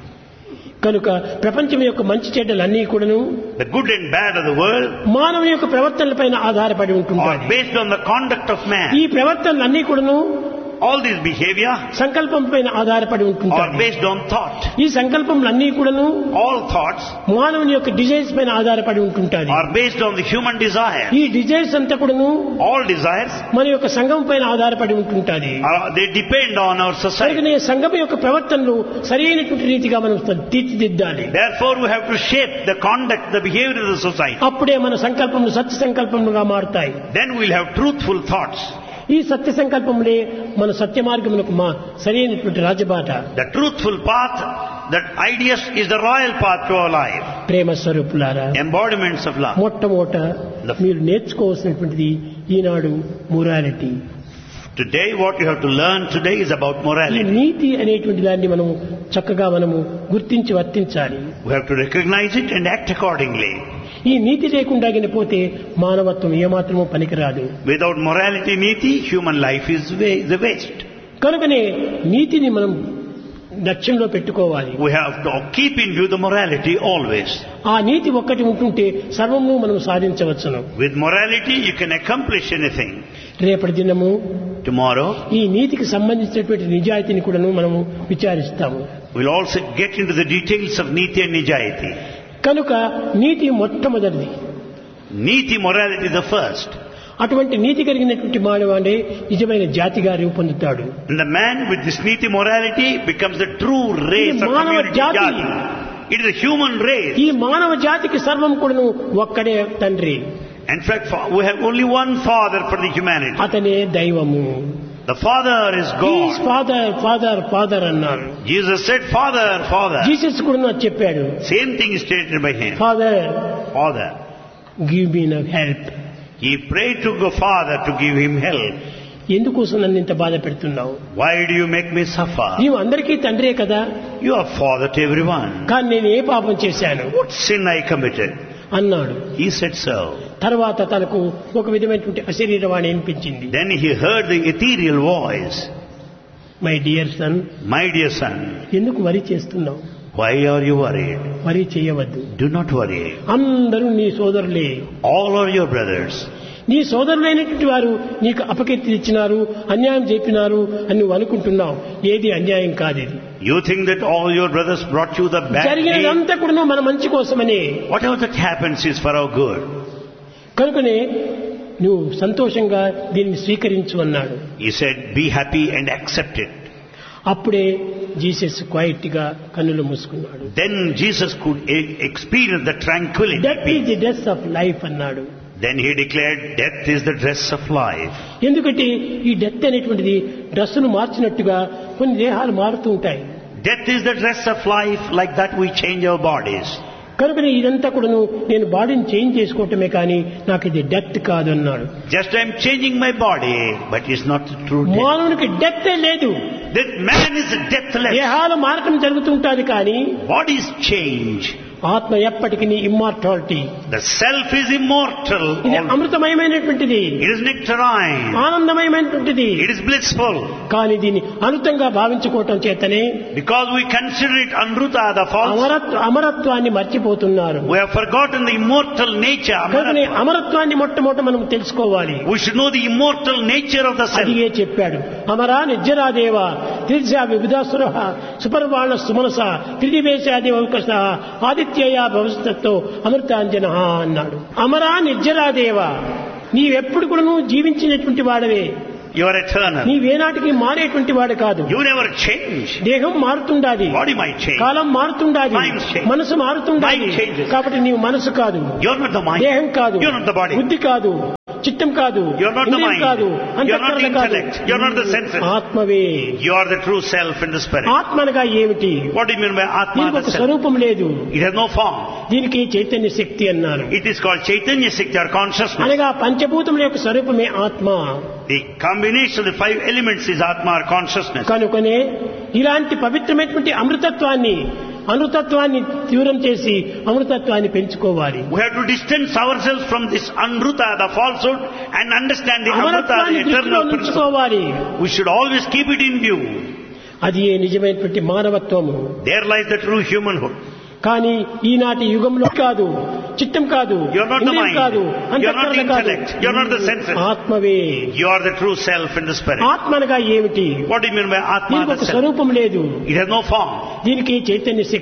కనుక ప్రపంచం యొక్క మంచి చెడ్డలన్నీ కూడాను The good and bad of the world మానవుని యొక్క ప్రవర్తనలపైన ఆధారపడి are ఉంటుంటాయి based on the conduct of man. ఈ ప్రవర్తనలన్నీ కూడాను All this behavior సంకల్పం పైన ఆధారపడి are ఉంటుంటాయి based on thought. ఈ సంకల్పములన్నీ కూడాను All thoughts మానవుని యొక్క డిజైన్స్ పైన ఆధారపడి ఉంటుంటాయి are based on the human desire. ఈ డిజైన్స్ అంతా కూడాను All desires, మన యొక్క సంఘం పైన ఆధారపడి ఉంటుంటాది are, they depend on our society. కనుకనే సంఘం యొక్క ప్రవర్తనలు సరైనటువంటి రీతిగా మనం తీర్చిదిద్దాలి Therefore, we have to shape the conduct, the behavior of the society. అప్పుడే మన సంకల్పములు సత్య సంకల్పములుగా మారుతాయి Then we'll have truthful thoughts. ఈ సత్య సంకల్పములే మన సత్య మార్గములకు మా సరైనటువంటి రాజబాట The truthful path, that ideas is the royal path to our life. ప్రేమ స్వరూపులారా Embodiments of love. మొట్టమొదట మీరు నేర్చుకోవాల్సినటువంటిది ఈనాడు morality Today, what you have to learn today is about ఈ morality. నీతి అనేటువంటి దాన్ని మనము చక్కగా మనము గుర్తించి వర్తించాలి We have to recognize it and act accordingly. ఈ నీతి లేకుండా పోతే మానవత్వం ఏమాత్రమో పనికిరాదు Without morality, niti, human life is wa- is a waste. కనుకనే నీతిని మనం లక్ష్యంలో పెట్టుకోవాలి We have to keep in view the morality always. ఆ నీతి ఒక్కటి ఉంటుంటే సర్వము మనం సాధించవచ్చును With morality, you can accomplish anything. రేపటి దినము Tomorrow, ఈ నీతికి సంబంధించినటువంటి నిజాయితీని కూడాను మనము విచారిస్తాము we'll also get into the details of niti and nijayati. కనుక నీతి మొట్టమొదటిది Niti, morality, the first. అటువంటి నీతి కలిగినటువంటి మానవాడే నిజమైన జాతిగా రూపొందుతాడు And the man with this niti morality becomes the true race ఇది or మానవ community జాతి. jati. It is a human race. ఈ మానవ జాతికి సర్వం కూడాను ఒక్కడే తండ్రి In fact, fa- we have only one father for the humanity. అతనే దైవము The Father is God. Father father father అన్నారు Jesus said, Father, Father. Jesus కూడా నాకు చెప్పాడు Same thing is stated by him. Father Father. Give me now help He prayed to the Father to give him help. ఎందుకోసం నన్ను ఇంత బాధ పెడుతున్నావు Why do you make me suffer? నీవు అందరికీ తండ్రే కదా You are Father to everyone. కానీ నేను ఏ పాపం చేశాను What sin I committed? అన్నాడు He said so. తర్వాత తనకు ఒక విధమైనటువంటి అశరీరవాణి అనిపించింది Then he heard the ethereal voice. My dear son My dear son, ఎందుకు వరి చేస్తున్నావు why are you worried? వరి చేయవద్దు Do not worry. అందరూ నీ సోదరులే All are your brothers. నీ సోదరులైనటువంటి వారు నీకు అపకీర్తి ఇచ్చినారు అన్యాయం చెప్పినారు అని నువ్వు అనుకుంటున్నావు ఏది అన్యాయం కాదు ఇది You think that all your brothers brought you the bad deed? జరిగినదంతా కూడా మన మంచి కోసమని Whatever that happens is for our good. కనుకనే నువ్వు సంతోషంగా దీన్ని స్వీకరించు అన్నాడు He said, be happy and accept it. అప్పుడే జీసస్ క్వైట్ గా కన్నులు మూసుకున్నాడు Then Jesus could e- experience the tranquility. Death is the death of life అన్నాడు Then he declared, death is the dress of life. ఎందుకంటే ఈ death అనేటువంటిది డ్రెస్సును మార్చినట్టుగా కొన్ని దేహాలు మారుతూ ఉంటాయి Death is the dress of life, like that we change our bodies. కనుకనే ఇదంతా కూడాను నేను బాడీని చేంజ్ చేసుకోవటమే కానీ నాకు ఇది డెత్ కాదు అన్నాడు Just I'm changing my body, but it's not the true death. మానవునికి డెత్ లేదు That man is deathless. దేహాలు మారటం జరుగుతుంటుంది కానీ Bodies change. ఆత్మ ఎప్పటికీ immortality The self is immortal. ఇది All- అమృతమయమైనటువంటిది It is nectarine. ఆనందమయమైనటువంటిది It is blissful. కానీ దీన్ని అనుతంగా భావించుకోవటం చేతనే Because we consider it Anruta, the false. అమరత్వ అమరత్వాన్ని మర్చిపోతున్నారు We have forgotten the immortal nature. కనుకనే Amara. అమరత్వాన్ని మొట్టమొదట మనం తెలుసుకోవాలి We should know the immortal nature of the self. అదిగే చెప్పాడు అమరా నిర్జరాదేవ తిరిజా విబుధాసుర సుపర్వాణ సుమనస త్రిదివేశాది అవకస ఆదిత్యయ భవిష్యత్తో అమృతాంజన అన్నాడు అమరా నిర్జరాదేవ నీవెప్పుడు కూడా నువ్వు జీవించినటువంటి వాడవే You are eternal. నీవేనాటికి మారేటువంటి వాడు కాదు You never change. దేహం మారుతుండాది Body might change. కాలం మారుతుండాది Mind change. మనసు మారుతుండాది Mind changes. కాబట్టి నీవు మనసు కాదు You're not the mind. దేహం కాదు You're not the body. బుద్ధి కాదు చిత్తం కాదు You're not the ఇంద్రియం mind. కాదు You're not the అంతఃకరణ కాదు intellect. You're not the senses. ఆత్మవే You are the true self in the spirit. ఆత్మనగా ఏమిటి What do you mean by Atma, దీనికి the ఒక self? స్వరూపం లేదు It has no form. దీనికి చైతన్య శక్తి అన్నారు It is called Chaitanya Sikti or consciousness. అనగా పంచభూతముల యొక్క స్వరూపమే ఆత్మ The combination of the five elements is Atma or consciousness. కనుకనే ఇలాంటి పవిత్రమైనటువంటి అమృతత్వాన్ని అమృతత్వాన్ని తీవ్రం చేసి అమృతత్వాన్ని పెంచుకోవాలి We have to distance ourselves from this Anruta, the falsehood, and understand the Amrita, the అమరత్వాన్ని దృష్టిలో eternal principle. ఉంచుకోవాలి We should always keep it in view. అది ఏ నిజమైనటువంటి మానవత్వము There lies the true humanhood. కానీ ఈనాటి యుగంలో కాదు చిత్తం కాదు You're not the ఇంద్రియం mind. కాదు You're not the అంతఃకరణ కాదు intellect. You're not the senses. ఆత్మవే You are the true self in the spirit. ఆత్మనగా ఏమిటి What do you mean by Atma, దీనికి the ఒక self? స్వరూపం లేదు It has no form. దీనికి చైతన్య శక్తి